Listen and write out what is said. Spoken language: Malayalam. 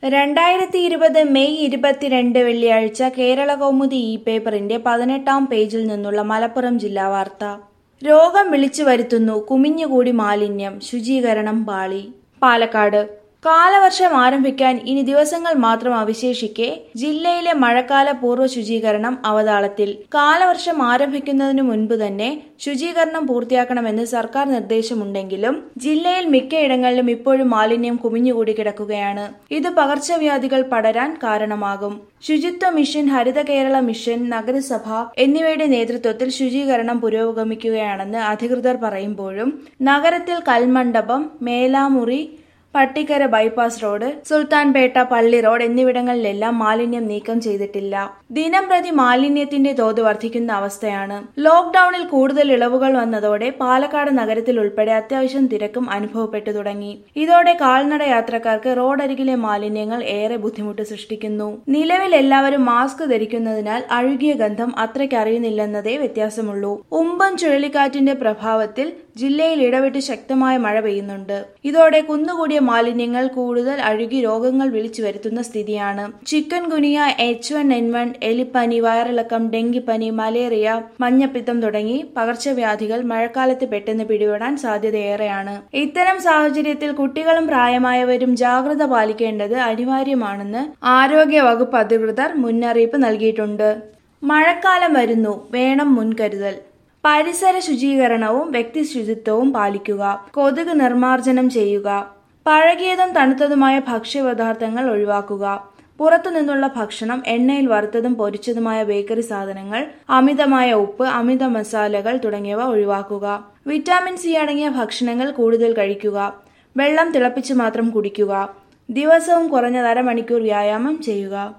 രണ്ടായിരത്തി ഇരുപത് മെയ് ഇരുപത്തിരണ്ട് വെള്ളിയാഴ്ച കേരള കൗമുദി ഇ പേപ്പറിന്റെ പതിനെട്ടാം പേജിൽ നിന്നുള്ള മലപ്പുറം ജില്ലാ വാർത്ത രോഗം വിളിച്ചു വരുത്തുന്നു കുമിഞ്ഞുകൂടി മാലിന്യം ശുചീകരണം പാളി പാലക്കാട് കാലവർഷം ആരംഭിക്കാൻ ഇനി ദിവസങ്ങൾ മാത്രം അവശേഷിക്കെ ജില്ലയിലെ മഴക്കാല പൂർവ്വ ശുചീകരണം അവതാളത്തിൽ കാലവർഷം ആരംഭിക്കുന്നതിനു മുൻപ് തന്നെ ശുചീകരണം പൂർത്തിയാക്കണമെന്ന് സർക്കാർ നിർദ്ദേശമുണ്ടെങ്കിലും ജില്ലയിൽ മിക്കയിടങ്ങളിലും ഇപ്പോഴും മാലിന്യം കുമിഞ്ഞുകൂടി കിടക്കുകയാണ് ഇത് പകർച്ചവ്യാധികൾ പടരാൻ കാരണമാകും ശുചിത്വ മിഷൻ ഹരിത കേരള മിഷൻ നഗരസഭ എന്നിവയുടെ നേതൃത്വത്തിൽ ശുചീകരണം പുരോഗമിക്കുകയാണെന്ന് അധികൃതർ പറയുമ്പോഴും നഗരത്തിൽ കൽമണ്ഡപം മേലാമുറി പട്ടിക്കര ബൈപ്പാസ് റോഡ് സുൽത്താൻപേട്ട പള്ളി റോഡ് എന്നിവിടങ്ങളിലെല്ലാം മാലിന്യം നീക്കം ചെയ്തിട്ടില്ല ദിനം പ്രതി മാലിന്യത്തിന്റെ തോത് വർദ്ധിക്കുന്ന അവസ്ഥയാണ് ലോക്ഡൌണിൽ കൂടുതൽ ഇളവുകൾ വന്നതോടെ പാലക്കാട് നഗരത്തിൽ ഉൾപ്പെടെ അത്യാവശ്യം തിരക്കും അനുഭവപ്പെട്ടു തുടങ്ങി ഇതോടെ കാൽനട യാത്രക്കാർക്ക് റോഡരികിലെ മാലിന്യങ്ങൾ ഏറെ ബുദ്ധിമുട്ട് സൃഷ്ടിക്കുന്നു നിലവിൽ എല്ലാവരും മാസ്ക് ധരിക്കുന്നതിനാൽ അഴുകിയ ഗന്ധം അത്രയ്ക്ക് അറിയുന്നില്ലെന്നതേ വ്യത്യാസമുള്ളൂ ഉമ്പൻ ചുഴലിക്കാറ്റിന്റെ പ്രഭാവത്തിൽ ജില്ലയിൽ ഇടവിട്ട് ശക്തമായ മഴ പെയ്യുന്നുണ്ട് ഇതോടെ കുന്നുകൂടിയ മാലിന്യങ്ങൾ കൂടുതൽ അഴുകി രോഗങ്ങൾ വിളിച്ചു വരുത്തുന്ന സ്ഥിതിയാണ് chikungunya H one N one എലിപ്പനി വയറിളക്കം ഡെങ്കിപ്പനി മലേറിയ മഞ്ഞപ്പിത്തം തുടങ്ങി പകർച്ചവ്യാധികൾ മഴക്കാലത്ത് പെട്ടെന്ന് പിടിപെടാൻ സാധ്യതയേറെയാണ് ഇത്തരം സാഹചര്യത്തിൽ കുട്ടികളും പ്രായമായവരും ജാഗ്രത പാലിക്കേണ്ടത് അനിവാര്യമാണെന്ന് ആരോഗ്യ വകുപ്പ് അധികൃതർ മുന്നറിയിപ്പ് നൽകിയിട്ടുണ്ട് മഴക്കാലം വരുന്നു വേണം മുൻകരുതൽ പരിസര ശുചീകരണവും വ്യക്തി ശുചിത്വവും പാലിക്കുക കൊതുക് നിർമ്മാർജ്ജനം ചെയ്യുക പഴകിയതും തണുത്തതുമായ ഭക്ഷ്യപദാർത്ഥങ്ങൾ ഒഴിവാക്കുക പുറത്തുനിന്നുള്ള ഭക്ഷണം എണ്ണയിൽ വറുത്തതും പൊരിച്ചതുമായ ബേക്കറി സാധനങ്ങൾ അമിതമായ ഉപ്പ് അമിത മസാലകൾ തുടങ്ങിയവ ഒഴിവാക്കുക വിറ്റാമിൻ സി അടങ്ങിയ ഭക്ഷണങ്ങൾ കൂടുതൽ കഴിക്കുക വെള്ളം തിളപ്പിച്ച് മാത്രം കുടിക്കുക ദിവസവും കുറഞ്ഞത് അരമണിക്കൂർ വ്യായാമം ചെയ്യുക